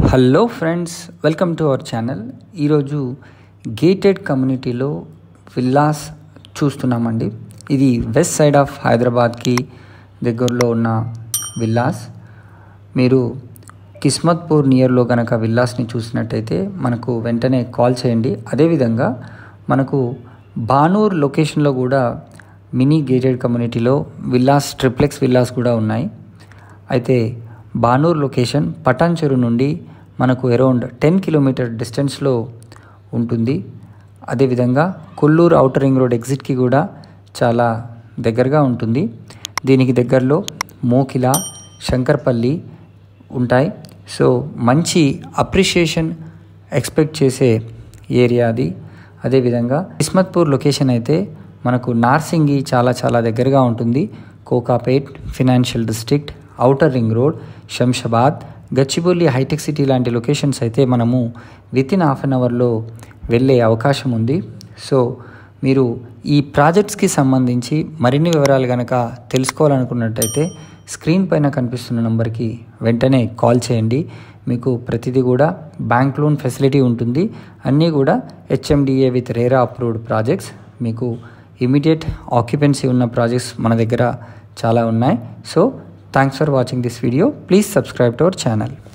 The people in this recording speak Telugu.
hello friends welcome to our channel ఈరోజు గేటెడ్ కమ్యూనిటీలో విల్లాస్ చూస్తున్నామండి ఇది వెస్ట్ సైడ్ ఆఫ్ హైదరాబాద్కి దగ్గరలో ఉన్న విల్లాస్ మీరు కిస్మత్పూర్ నియర్లో కనుక విల్లాస్ని చూసినట్టయితే మనకు వెంటనే కాల్ చేయండి అదేవిధంగా మనకు బానూర్ లొకేషన్లో కూడా మినీ గేటెడ్ కమ్యూనిటీలో విల్లాస్ ట్రిప్లెక్స్ విల్లాస్ కూడా ఉన్నాయి అయితే బానూర్ లొకేషన్ పటాన్ చెరు నుండి మనకు అరౌండ్ టెన్ కిలోమీటర్ డిస్టెన్స్లో ఉంటుంది అదేవిధంగా కొల్లూరు అవుటర్ రింగ్ రోడ్ ఎగ్జిట్కి కూడా చాలా దగ్గరగా ఉంటుంది దీనికి దగ్గరలో మోకిల శంకర్పల్లి ఉంటాయి సో మంచి అప్రిషియేషన్ ఎక్స్పెక్ట్ చేసే ఏరియా అది అదేవిధంగా కిస్మత్పూర్ లొకేషన్ అయితే మనకు నార్సింగి చాలా చాలా దగ్గరగా ఉంటుంది Kokapet financial district outer ring road Shamshabad Gachibowli hitech city లాంటి లొకేషన్స్ అయితే మనము విత్ ఇన్ హాఫ్ అన్ అవర్లో వెళ్ళే అవకాశం ఉంది సో మీరు ఈ ప్రాజెక్ట్స్కి సంబంధించి మరిన్ని వివరాలు కనుక తెలుసుకోవాలనుకున్నట్టయితే స్క్రీన్ పైన కనిపిస్తున్న నెంబర్కి వెంటనే కాల్ చేయండి మీకు ప్రతిదీ కూడా బ్యాంక్ లోన్ ఫెసిలిటీ ఉంటుంది అన్నీ కూడా HMDA with RERA approved projects మీకు ఇమీడియట్ ఆక్యుపెన్సీ ఉన్న ప్రాజెక్ట్స్ మన దగ్గర చాలా ఉన్నాయి so thanks for watching this video please subscribe to our channel